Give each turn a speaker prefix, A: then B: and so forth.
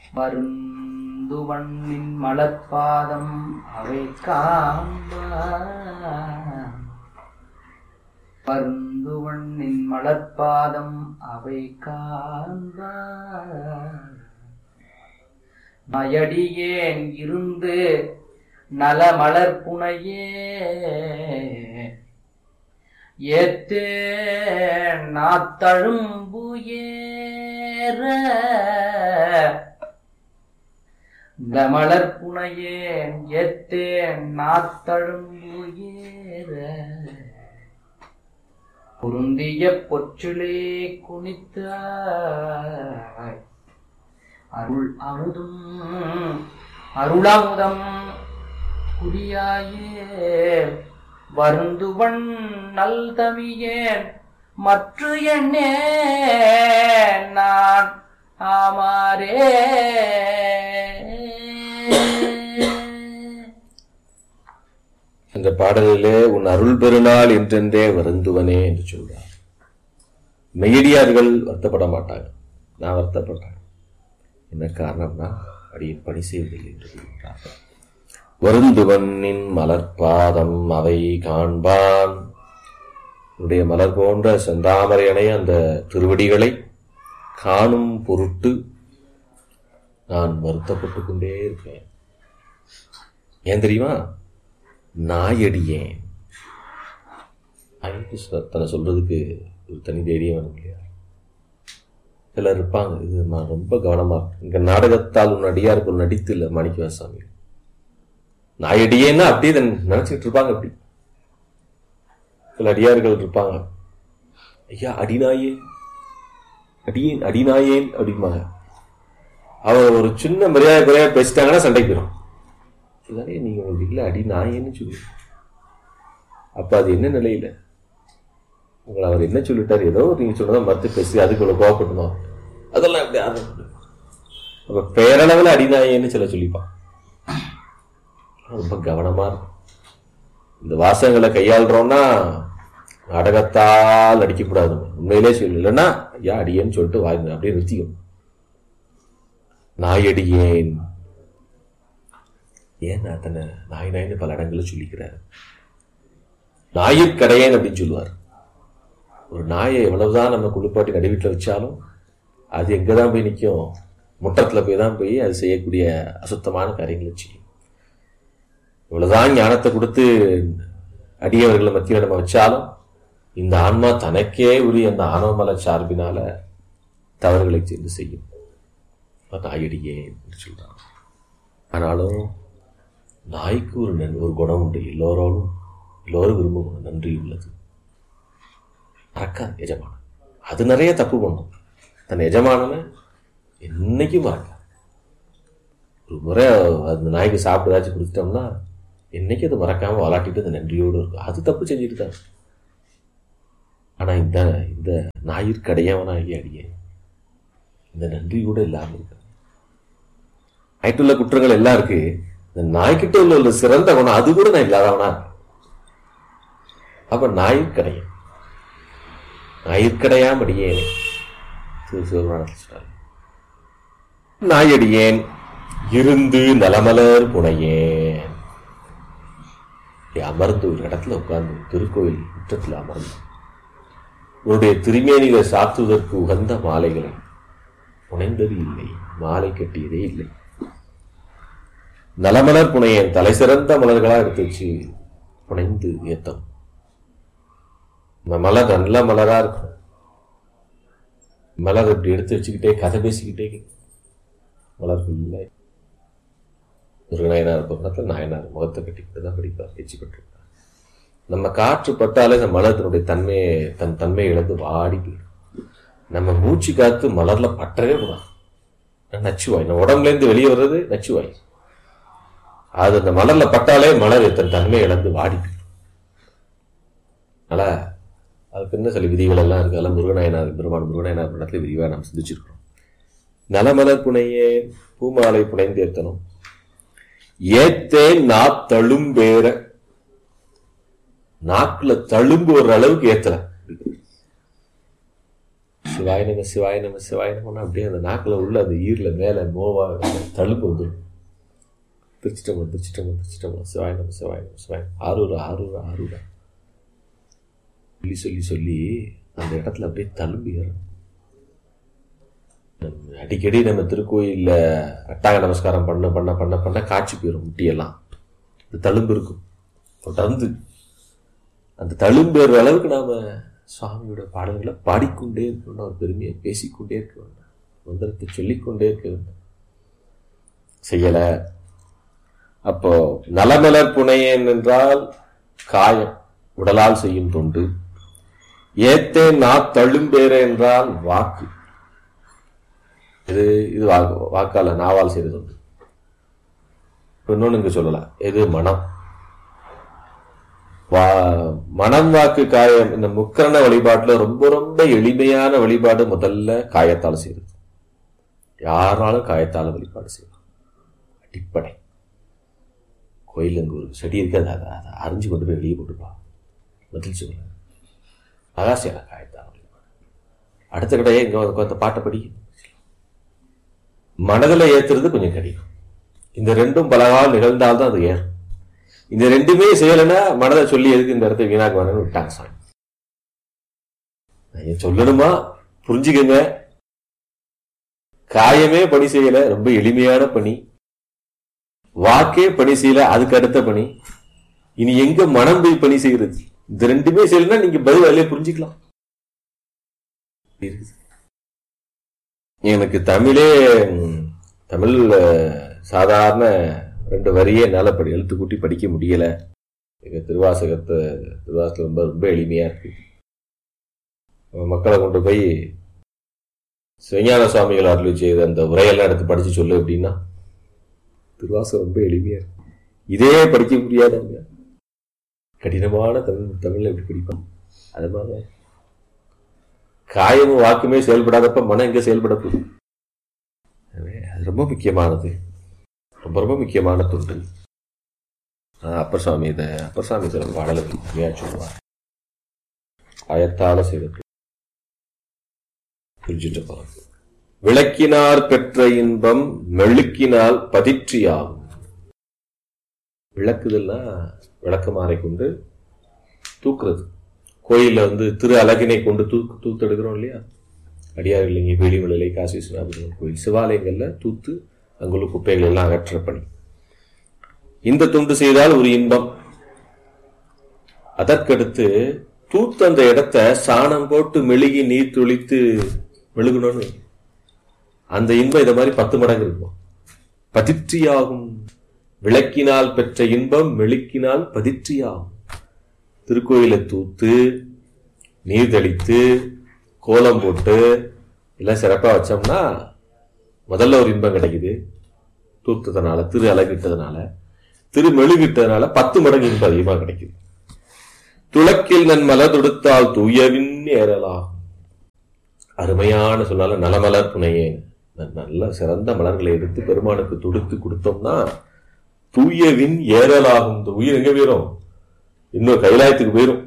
A: வருந்துவண்ணின் மலர்பாதம் அவை காண்ப வருந்துவண்ணின் மலர்பாதம் அவை காண்ப நயடியேன் இருந்து நலமலர் புனையே ஏத்தே நாத்தழும்பு ஏற நலமலர் புனையேன் ஏத்தேன் நாத்தழும்பு ஏற பொருந்திய பொற்றிலே குனித்தாய் அருள் அமுதும் அருளமுதம் குடியாயே வருந்துவன் நல் தமியேன் மற்ற எண்ணே நான் ஆமாரே
B: அந்த பாடலிலே உன் அருள் பெருநாள் என்றென்றே வருந்துவனே என்று சொல்றார் மெய்யடியார்கள் வருத்தப்பட மாட்டாங்க நான் வருத்தப்பட்டேன் என்ன காரணம்னா அடியின் பணி செய்வதில்லை என்று சொல்கிறார் வருந்துவனின் மலர்பாதம் அவை காண்பான் உன்னுடைய மலர் போன்ற செந்தாமரையனை அந்த திருவடிகளை காணும் பொருட்டு நான் வருத்தப்பட்டு கொண்டே இருப்பேன் ஏன் தெரியுமா நாயடியேன் அதுக்கு சொ- தன்னை சொல்றதுக்கு ஒரு தனி தைரியம் வேணும் இல்லையா சிலர் இருப்பாங்க இது நான் ரொம்ப கவனமா இருக்கு இங்க நாடகத்தால் உன் அடியாருக்கு ஒரு நடித்து இல்லை மாணிக்கவாசாமி நாயடியேன்னா அப்படியே இதை நினைச்சிட்டு இருப்பாங்க அப்படி சில அடியார்கள் இருப்பாங்க ஐயா அடிநாயே அடியேன் அடிநாயேன் அப்படிம்பாங்க அவர் ஒரு சின்ன மரியாதை குறையா பேசிட்டாங்கன்னா சண்டைக்கு போயிடும் இதானே நீங்க உங்களுக்கு இல்ல அடி நாயேன்னு சொல்லு அப்ப அது என்ன நிலையில உங்களை அவர் என்ன சொல்லிட்டாரு ஏதோ நீங்க சொன்னதை மறுத்து பேசி அதுக்குள்ள கோவப்பட்டணும் அதெல்லாம் எப்படி ஆரம்பிச்சு அப்ப பேரளவில் அடிநாயேன்னு சில சொல்லிப்பான் ரொம்ப கவனமா இருக்கும் இந்த வாசகங்களை கையாளுறோம்னா நாடகத்தால் அடிக்கப்படாது உண்மையிலே சொல்லு இல்லைன்னா ஐயா அடியேன்னு சொல்லிட்டு வாய் அப்படியே நிறுத்திக்கும் நாயடியேன் ஏன் அத்தனை நாய் நாய்னு பல இடங்கள்ல சொல்லிக்கிறார் நாயிற்கடையேன் அப்படின்னு சொல்லுவார் ஒரு நாயை எவ்வளவுதான் நம்ம குளிப்பாட்டி நடுவீட்டில் வச்சாலும் அது எங்கதான் போய் நிற்கும் முட்டத்துல போய் தான் போய் அது செய்யக்கூடிய அசுத்தமான காரியங்களை செய்யும் இவ்வளவுதான் ஞானத்தை கொடுத்து அடியவர்களை மத்தியில் நம்ம வச்சாலும் இந்த ஆன்மா தனக்கே உரிய அந்த ஆணவமல சார்பினால தவறுகளை சென்று செய்யும் நாயடியே என்று சொல்றாங்க ஆனாலும் நாய்க்கு ஒரு நன் ஒரு குணம் உண்டு எல்லோரோடும் எல்லோரும் விரும்பும் குணம் நன்றி உள்ளது மறக்காது எஜமானன் அது நிறைய தப்பு பண்ணும் தன் எஜமானனை என்னைக்கும் மறக்காது ஒரு முறை அந்த நாய்க்கு சாப்பிட்டு ஏதாச்சும் கொடுத்துட்டோம்னா என்னைக்கு அது மறக்காம விளாட்டிட்டு அந்த நன்றியோடு இருக்கும் அது தப்பு செஞ்சுட்டு தான் ஆனா இந்த இந்த ஞாயிற்கடையவனாகி அடியே இந்த நன்றி கூட இல்லாம இருக்கு நாய்க்குள்ள குற்றங்கள் எல்லாம் இருக்கு இந்த நாய்க்கிட்ட உள்ள உள்ள சிறந்த குணம் அது கூட நான் இல்லாதவனா இருக்கேன். அப்ப ஞாயிற்கடையன் ஞாயிற்கடையாம் அடியேனே திரு சிவபுராணத்தில் சொல்றாரு நாயடியேன் இருந்து நலமலர் புனையேன் இப்படி அமர்ந்து ஒரு இடத்துல உட்கார்ந்து திருக்கோயில் முற்றத்தில் அமர்ந்து உன்னுடைய திருமேனிகளை சாத்துவதற்கு உகந்த மாலைகளை புனைந்தது இல்லை மாலை கட்டியதே இல்லை நலமலர் புனையேன் தலை சிறந்த மலர்களா எடுத்து வச்சு புனைந்து ஏத்தம் இந்த மலர் நல்ல மலரா இருக்கும் மலர் இப்படி எடுத்து வச்சுக்கிட்டே கதை பேசிக்கிட்டே மலர் ஃபுல்லா ஒரு நாயனார் பக்கத்தில் நாயனார் முகத்தை கட்டிக்கிட்டு தான் படிப்பார் எச்சி பட்டிருப்பார் நம்ம காற்று பட்டாலே இந்த மலர் தன்னுடைய தன்மையை தன் தன்மையை இழந்து வாடி போயிடும் நம்ம மூச்சு காத்து மலர்ல பற்றவே கூடாது நச்சுவாய் நம்ம உடம்புல இருந்து வெளியே வர்றது நச்சுவாய் அது அந்த மலர்ல பட்டாலே மலர் தன் தன்மையை இழந்து வாடி போயிடும் அதனால அதுக்கு என்ன சில விதிகள் எல்லாம் இருக்கு அதெல்லாம் முருகநாயனார் பெருமான் முருகநாயனார் படத்துல விரிவாக நாம் சிந்திச்சிருக்கிறோம் நலமலர் புனையே பூமாலை புனைந்தேத்தனும் ஏத்தேன் நா தழும்பேற நாக்குல தழும்பு ஒரு அளவுக்கு ஏத்தல சிவாய நம சிவாய நம சிவாய நமன்னா அப்படியே அந்த நாக்கில் உள்ள அந்த ஈரில் மேலே மோவா அந்த தழும்பு வந்துடும் திருச்சிட்டம்பலம் திருச்சிட்டம்பலம் திருச்சிட்டம்பலம் சிவாய நம சிவாய நம சிவாய ஆரூரா ஆரூரா ஆரூரா சொல்லி சொல்லி சொல்லி அந்த இடத்துல அப்படியே தழும்பு ஏறும் நம்ம அடிக்கடி நம்ம திருக்கோயில்ல அட்டாங்க நமஸ்காரம் பண்ண பண்ண பண்ண பண்ண காட்சி போயிடும் முட்டியெல்லாம் இந்த தழும்பு இருக்கும் தொடர்ந்து அந்த தழும்பேற அளவுக்கு நாம சுவாமியோட பாடல்களை பாடிக்கொண்டே இருக்கணும் அவர் பெருமையை பேசிக்கொண்டே இருக்க வேண்டும் மந்திரத்தை சொல்லிக்கொண்டே இருக்க வேண்டும் செய்யல அப்போ நலமலர் புனையேன் என்றால் காயம் உடலால் செய்யும் தொண்டு ஏத்தேன் நா தழும்பேற என்றால் வாக்கு இது இது வாக்கு வாக்கால நாவால் செய்த தொண்டு இன்னொன்னு இங்க சொல்லலாம் எது மனம் வா மனம் வாக்கு காயம் இந்த முக்கரண வழிபாட்டுல ரொம்ப ரொம்ப எளிமையான வழிபாடு முதல்ல காயத்தால் செய்யறது யாராலும் காயத்தால வழிபாடு செய்யலாம் அடிப்படை கோயில் அங்க ஒரு செடி இருக்கு அதை அதை அதை அரிஞ்சு கொண்டு போய் வெளியே போட்டுப்பா பதில் சொல்ல அதான் செய்யலாம் காயத்தால வழிபாடு அடுத்த கடையே இங்க வந்து உட்கார்ந்து பாட்டை படி மனதில் ஏத்துறது கொஞ்சம் கடினம் இந்த ரெண்டும் பலகாலம் நிகழ்ந்தால்தான் அது ஏறும் இந்த ரெண்டுமே செய்யலைன்னா மனதை சொல்லி எதுக்கு இந்த இடத்த வீணாக்க வேணும்னு விட்டாங்க சாமி நான் ஏன் சொல்லணுமா புரிஞ்சுக்கங்க காயமே பணி செய்யல ரொம்ப எளிமையான பணி வாக்கே பணி செய்யல அதுக்கு அடுத்த பணி இனி எங்க மனம் போய் பணி செய்யறது இந்த ரெண்டுமே செய்யலைன்னா நீங்க பதில் அதிலே புரிஞ்சுக்கலாம் இருக்குது. எனக்கு தமிழே ம், தமிழ் அஹ், சாதாரண ரெண்டு வரியே என்னால் படி எழுத்து கூட்டி படிக்க முடியல எங்க திருவாசகத்தை திருவாசகம் ரொம்ப ரொம்ப எளிமையா இருக்கு மக்களை கொண்டு போய் சிவஞான சுவாமிகள் அருள் செய்த அந்த உரையெல்லாம் எடுத்து படிச்சு சொல்லு அப்படின்னா திருவாசகம் ரொம்ப எளிமையா இருக்கு இதே படிக்க முடியாதவங்க கடினமான தமிழ் தமிழ்ல எப்படி படிப்பாங்க அது மாதிரி காயமும் வாக்குமே செயல்படாதப்ப மனம் எங்க செயல்பட போகுது எனவே அது ரொம்ப முக்கியமானது ரொம்ப ரொம்ப முக்கியமான தொண்டு ஆஹ் அப்பர் சுவாமி இதை அப்பர் சுவாமி சில பாடல்கள் நிறையா சொல்லுவார் ஆயத்தால செய்த புரிஞ்சுட்டு போறோம் விளக்கினார் பெற்ற இன்பம் மெழுக்கினால் பதிற்றியாகும் விளக்குதல்னா விளக்கமாறை கொண்டு தூக்குறது கோயில்ல வந்து திரு அழகினை கொண்டு தூக்கு தூத்தெடுக்கிறோம் இல்லையா அடியார் இல்லைங்க வேலிமலை காசி விஸ்வநாதர் கோயில் சிவாலயங்கள்ல தூத்து அங்குள்ள குப்பைகள் எல்லாம் அகற்ற பணி இந்த துண்டு செய்தால் ஒரு இன்பம் அதற்கடுத்து தூத்து அந்த இடத்த சாணம் போட்டு மெழுகி நீர் துளித்து மெழுகணும்னு அந்த இன்பம் இத மாதிரி பத்து மடங்கு இருக்கும் பதிற்றியாகும் விளக்கினால் பெற்ற இன்பம் மெழுக்கினால் பதிற்றியாகும் திருக்கோயிலை தூத்து நீர் தெளித்து கோலம் போட்டு எல்லாம் சிறப்பா வச்சோம்னா முதல்ல ஒரு இன்பம் கிடைக்குது தூத்ததுனால திரு அழகிட்டதுனால திரு மெழுகிட்டதுனால பத்து மடங்கு இன்பம் அதிகமா கிடைக்குது துளக்கில் நன் மலர் தொடுத்தால் தூயவின் ஏறலாம் அருமையான சொன்னால நலமலர் புனையேன் ந- நல்ல சிறந்த மலர்களை எடுத்து பெருமானுக்கு தொடுத்து கொடுத்தோம்னா தூயவின் ஏறலாகும் இந்த உயிர் எங்க போயிரும் இன்னும் கைலாயத்துக்கு போயிரும்